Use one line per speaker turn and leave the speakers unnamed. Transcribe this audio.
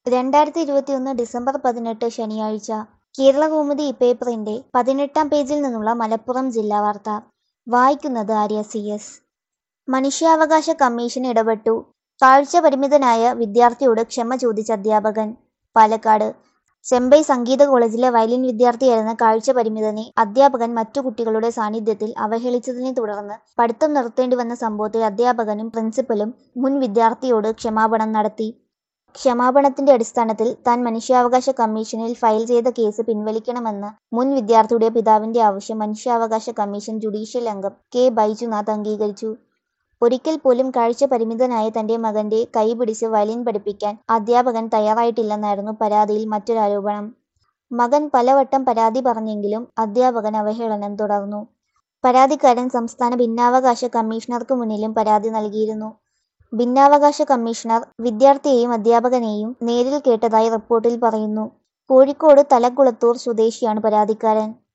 രണ്ടായിരത്തി ഇരുപത്തിയൊന്ന് ഡിസംബർ പതിനെട്ട് ശനിയാഴ്ച കേരളകൗമുദി പേപ്പറിന്റെ പതിനെട്ടാം പേജിൽ നിന്നുള്ള മലപ്പുറം ജില്ലാ വാർത്ത വായിക്കുന്നത് ആര്യ സി എസ് മനുഷ്യാവകാശ കമ്മീഷൻ ഇടപെട്ടു കാഴ്ച പരിമിതനായ വിദ്യാർത്ഥിയോട് ക്ഷമ ചോദിച്ച അധ്യാപകൻ പാലക്കാട് ചെമ്പൈ സംഗീത കോളേജിലെ വയലിൻ വിദ്യാർത്ഥിയായിരുന്ന കാഴ്ച പരിമിതനെ അധ്യാപകൻ മറ്റു കുട്ടികളുടെ സാന്നിധ്യത്തിൽ അവഹേളിച്ചതിനെ തുടർന്ന് പഠിത്തം നിർത്തേണ്ടി വന്ന സംഭവത്തിൽ അധ്യാപകനും പ്രിൻസിപ്പലും മുൻ വിദ്യാർത്ഥിയോട് ക്ഷമാപണം നടത്തി ക്ഷമാപണത്തിന്റെ അടിസ്ഥാനത്തിൽ താൻ മനുഷ്യാവകാശ കമ്മീഷനിൽ ഫയൽ ചെയ്ത കേസ് പിൻവലിക്കണമെന്ന് മുൻ വിദ്യാർത്ഥിയുടെ പിതാവിന്റെ ആവശ്യം മനുഷ്യാവകാശ കമ്മീഷൻ ജുഡീഷ്യൽ അംഗം കെ ബൈജുനാഥ് അംഗീകരിച്ചു ഒരിക്കൽ പോലും കാഴ്ച പരിമിതനായ തന്റെ മകന്റെ കൈപിടിച്ച് വയലിൻ പഠിപ്പിക്കാൻ അധ്യാപകൻ തയ്യാറായിട്ടില്ലെന്നായിരുന്നു പരാതിയിൽ മറ്റൊരാരോപണം മകൻ പലവട്ടം പരാതി പറഞ്ഞെങ്കിലും അധ്യാപകൻ അവഹേളനം തുടർന്നു പരാതിക്കാരൻ സംസ്ഥാന ഭിന്നാവകാശ കമ്മീഷണർക്ക് മുന്നിലും പരാതി നൽകിയിരുന്നു ഭിന്നാവകാശ കമ്മീഷണർ വിദ്യാർത്ഥിയെയും അധ്യാപകനെയും നേരിൽ കേട്ടതായി റിപ്പോർട്ടിൽ പറയുന്നു കോഴിക്കോട് തലക്കുളത്തൂർ സ്വദേശിയാണ് പരാതിക്കാരൻ